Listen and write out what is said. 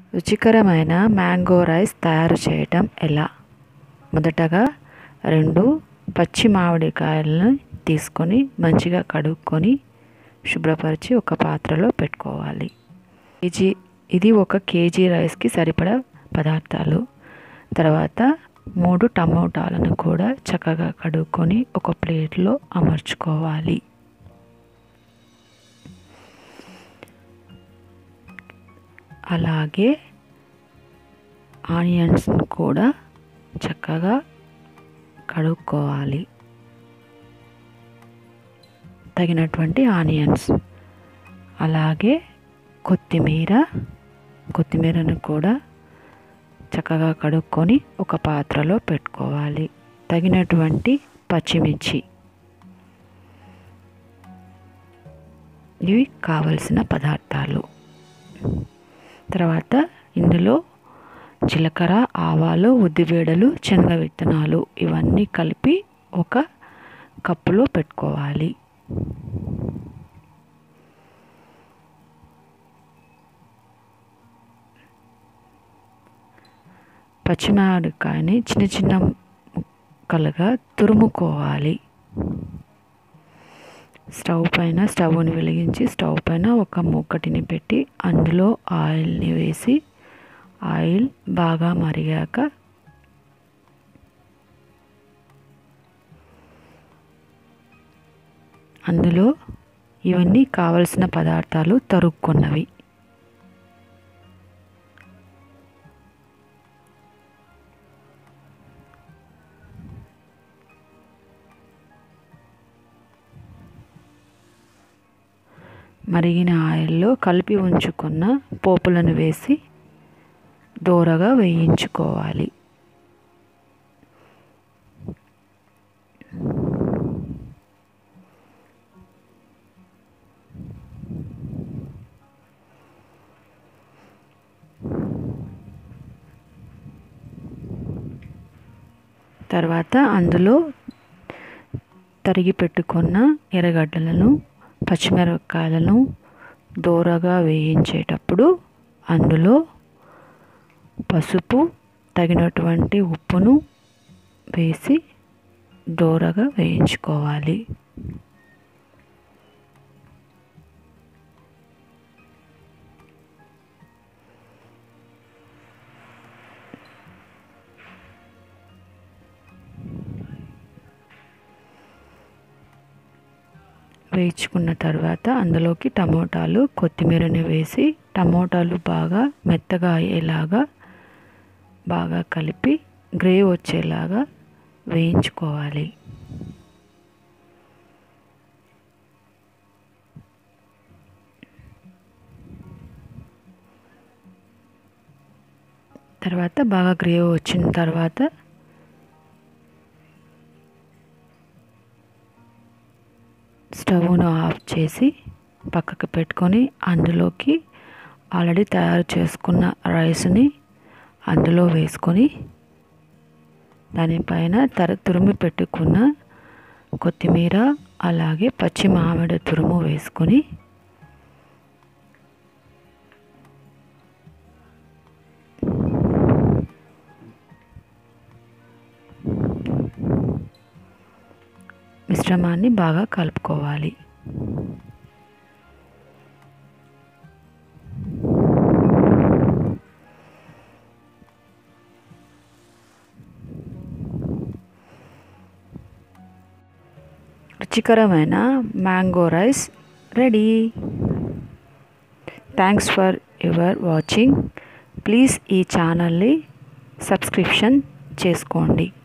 రుచికరమైన mango rice తయారు చేయటం ఎలా మొదటగా రెండు పచ్చి మామిడికాయలను తీసుకొని మంచిగా కడుక్కొని శుభ్రపరిచి ఒక పాత్రలో పెట్టుకోవాలి కేజీ ఇది ఒక కేజీ రైస్కి సరిపడా పదార్థాలు తర్వాత మూడు టమోటాలను కూడా చక్కగా కడుక్కొని ఒక ప్లేట్లో అమర్చుకోవాలి అలాగే ఆనియన్స్ను కూడా చక్కగా కడుక్కోవాలి తగినటువంటి ఆనియన్స్ అలాగే కొత్తిమీర కొత్తిమీరను కూడా చక్కగా కడుక్కొని ఒక పాత్రలో పెట్టుకోవాలి తగినటువంటి పచ్చిమిర్చి ఇవి కావలసిన పదార్థాలు తర్వాత ఇందులో జీలకర్ర ఆవాలు ఉద్దిబేడలు శనగ విత్తనాలు ఇవన్నీ కలిపి ఒక కప్పులో పెట్టుకోవాలి పచ్చిమామిడికాయని చిన్న చిన్న ముక్కలుగా తురుముకోవాలి స్టవ్ పైన స్టవ్ని వెలిగించి స్టవ్ పైన ఒక మూకటిని పెట్టి అందులో ఆయిల్ని వేసి ఆయిల్ బాగా మరిగాక అందులో ఇవన్నీ కావలసిన పదార్థాలు తరుక్కున్నవి మరిగిన ఆయిల్లో కలిపి ఉంచుకున్న పోపులను వేసి దోరగా వేయించుకోవాలి తర్వాత అందులో తరిగి పెట్టుకున్న ఎర్రగడ్డలను పచ్చిమిరపకాయలను దోరగా వేయించేటప్పుడు అందులో పసుపు తగినటువంటి ఉప్పును వేసి దోరగా వేయించుకోవాలి వేయించుకున్న తర్వాత అందులోకి టమోటాలు కొత్తిమీరని వేసి టమోటాలు బాగా మెత్తగా అయ్యేలాగా బాగా కలిపి గ్రేవ్ వచ్చేలాగా వేయించుకోవాలి తర్వాత బాగా గ్రేవ్ వచ్చిన తర్వాత స్టవ్ను ఆఫ్ చేసి పక్కకు పెట్టుకొని అందులోకి ఆల్రెడీ తయారు చేసుకున్న రైస్ని అందులో వేసుకొని దానిపైన తర తురుము పెట్టుకున్న కొత్తిమీర అలాగే పచ్చి మామిడి తురుము వేసుకొని మిశ్రమాన్ని బాగా కలుపుకోవాలి రుచికరమైన mango rice ready thanks for your watching please ఈ ఛానల్ని సబ్స్క్రిప్షన్ చేసుకోండి